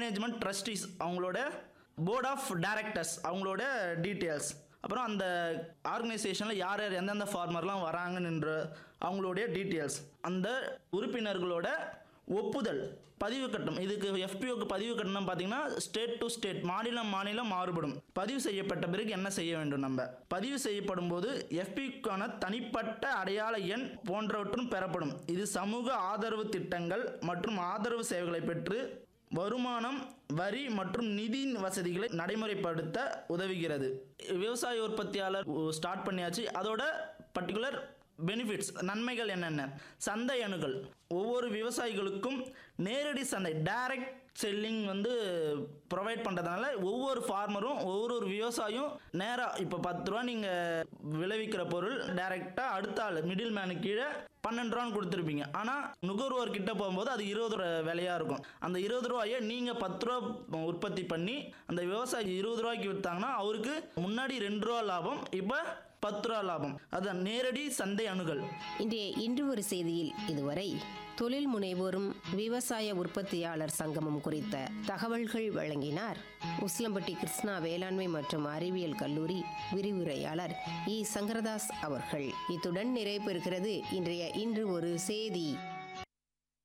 management trustees அவங்களோட board of directors அவங்களோட details அப்புறம் அந்த ஆர்கனைசேஷனில் யார் யார் எந்தெந்த ஃபார்மர்லாம் வராங்கன்ற அவங்களுடைய டீட்டெயில்ஸ் அந்த உறுப்பினர்களோட ஒப்புதல் பதிவு கட்டணம் இதுக்கு எஃபிஓக்கு பதிவு கட்டணம் பார்த்தீங்கன்னா ஸ்டேட் டு ஸ்டேட் மாநிலம் மாநிலம் மாறுபடும் பதிவு செய்யப்பட்ட பிறகு என்ன செய்ய வேண்டும் நம்ம பதிவு செய்யப்படும் போது எஃபிக்கான தனிப்பட்ட அடையாள எண் போன்றவற்றும் பெறப்படும் இது சமூக ஆதரவு திட்டங்கள் மற்றும் ஆதரவு சேவைகளை பெற்று வருமானம் வரி மற்றும் நிதி வசதிகளை நடைமுறைப்படுத்த உதவுகிறது விவசாய உற்பத்தியாளர் ஸ்டார்ட் பண்ணியாச்சு அதோட பர்டிகுலர் பெனிஃபிட்ஸ் நன்மைகள் என்னென்ன சந்தை அணுகல் ஒவ்வொரு விவசாயிகளுக்கும் நேரடி சந்தை டைரக்ட் செல்லிங் வந்து ப்ரொவைட் பண்ணுறதுனால ஒவ்வொரு ஃபார்மரும் ஒவ்வொரு ஒரு விவசாயியும் நேராக இப்போ பத்து ரூபா நீங்கள் விளைவிக்கிற பொருள் டைரெக்டாக அடுத்த ஆள் மிடில் மேனு கீழே பன்னெண்டு ரூபான்னு கொடுத்துருப்பீங்க ஆனால் நுகர்வோர் கிட்ட போகும்போது அது இருபது ரூபா விலையாக இருக்கும் அந்த இருபது ரூபாயை நீங்கள் பத்து ரூபா உற்பத்தி பண்ணி அந்த விவசாயி இருபது ரூபாய்க்கு விற்றாங்கன்னா அவருக்கு முன்னாடி ரெண்டு ரூபா லாபம் இப்போ பத்து ரூபா லாபம் அதான் நேரடி சந்தை அணுகல் இன்றைய இன்று ஒரு செய்தியில் இதுவரை தொழில் முனைவோரும் விவசாய உற்பத்தியாளர் சங்கமும் குறித்த தகவல்கள் வழங்கினார் உஸ்லம்பட்டி கிருஷ்ணா வேளாண்மை மற்றும் அறிவியல் கல்லூரி விரிவுரையாளர் இ சங்கரதாஸ் அவர்கள் இத்துடன் நிறைவு பெறுகிறது இன்றைய இன்று ஒரு செய்தி